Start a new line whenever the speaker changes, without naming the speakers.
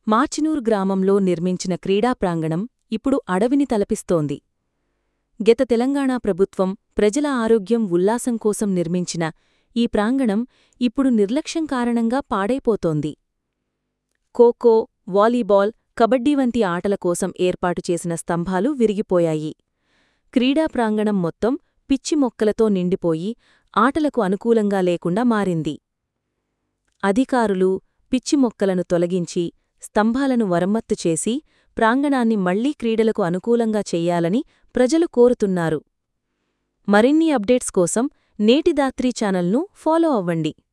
మార్చినూర్ గ్రామంలో నిర్మించిన క్రీడా ప్రాంగణం ఇప్పుడు అడవిని తలపిస్తోంది గత తెలంగాణ ప్రభుత్వం ప్రజల ఆరోగ్యం ఉల్లాసం కోసం నిర్మించిన ఈ ప్రాంగణం ఇప్పుడు నిర్లక్ష్యం కారణంగా పాడైపోతోంది ఖోఖో వాలీబాల్ కబడ్డీ వంటి ఆటల కోసం ఏర్పాటు చేసిన స్తంభాలు విరిగిపోయాయి క్రీడా ప్రాంగణం మొత్తం పిచ్చి మొక్కలతో నిండిపోయి ఆటలకు అనుకూలంగా లేకుండా మారింది అధికారులు పిచ్చి మొక్కలను తొలగించి స్తంభాలను వరమ్మత్తు చేసి ప్రాంగణాన్ని మళ్లీ క్రీడలకు అనుకూలంగా చెయ్యాలని ప్రజలు కోరుతున్నారు మరిన్ని అప్డేట్స్ కోసం నేటిదాత్రి ఛానల్ను ఫాలో అవ్వండి